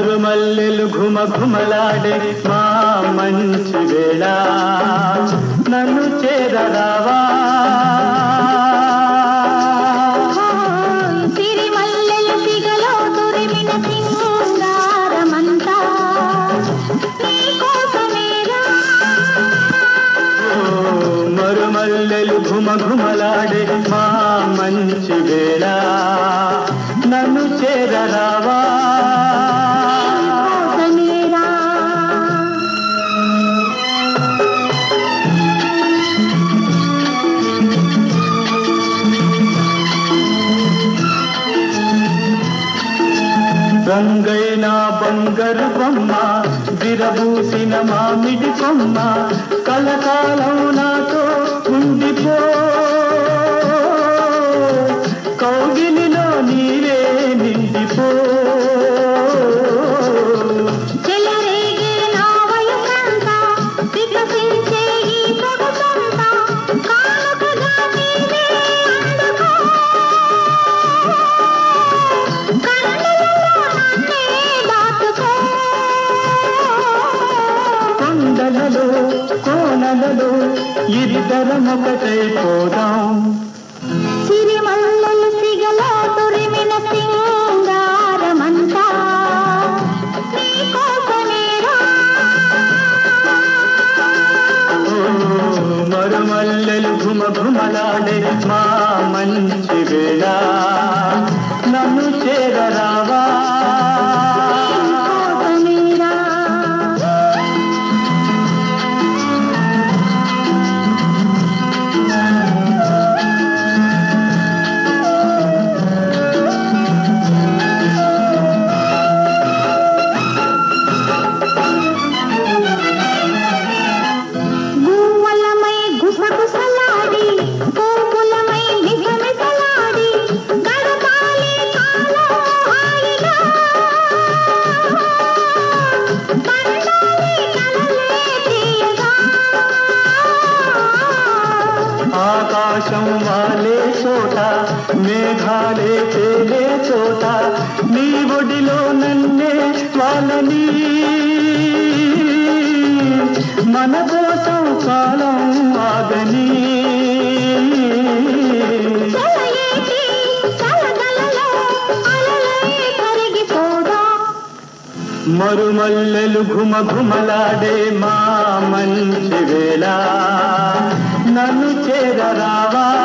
మరుమల్లెలు ఘుమ ఘుమలాడే మా మంచి వేళ నన్ను చేరరావా సిరిమల్లెల సిగలో తురిమిన సింగారమంతా నీకోసమేరా ఓ, మరుమల్లెలు ఘుమ ఘుమలాడే మా మంచి వేళ నన్ను చేరరావా నీకోసమేరా రంగైన బంగారు బొమ్మ విరబూసిన మామిడి కొమ్మ కలకాలం నాతో ఉండిపో కౌగిలిలో నీవే నిండిపో చెలరేగే నా వయసంతా వికసించే ఈ సొగసంతా కానుకగా నీవే అందుకో కన్నులలో నన్నే దాచుకో కొండలలో కోనలలో ఇద్దరం ఒకటైపోదాం సిరిమల్లెల సిగలో తురిమిన సింగారమంతా నీకోసమేరా ఓ, మరుమల్లెలు ఘుమ ఘుమలాడే మా మంచి వేళ నన్ను చేరరావా నీకోసమేరా గువ్వలమై గుసగుసలాడి కోపులమై మిసమిసలాడి గడపాలి కాలం హాయిగా పండాలి కలలే తీయగా ఆకాశం వాలే చోట మేఘాలే తేలే చోట నీ ఒడిలో నన్నే వాళ్ళని మన కోసం కాలం ఆగని చెలయేటి చలగలలో అలలై కరిగిపోదా మరుమల్లెలు ఘుమ ఘుమలాడే మా మంచి వేళ నన్ను చేరరావా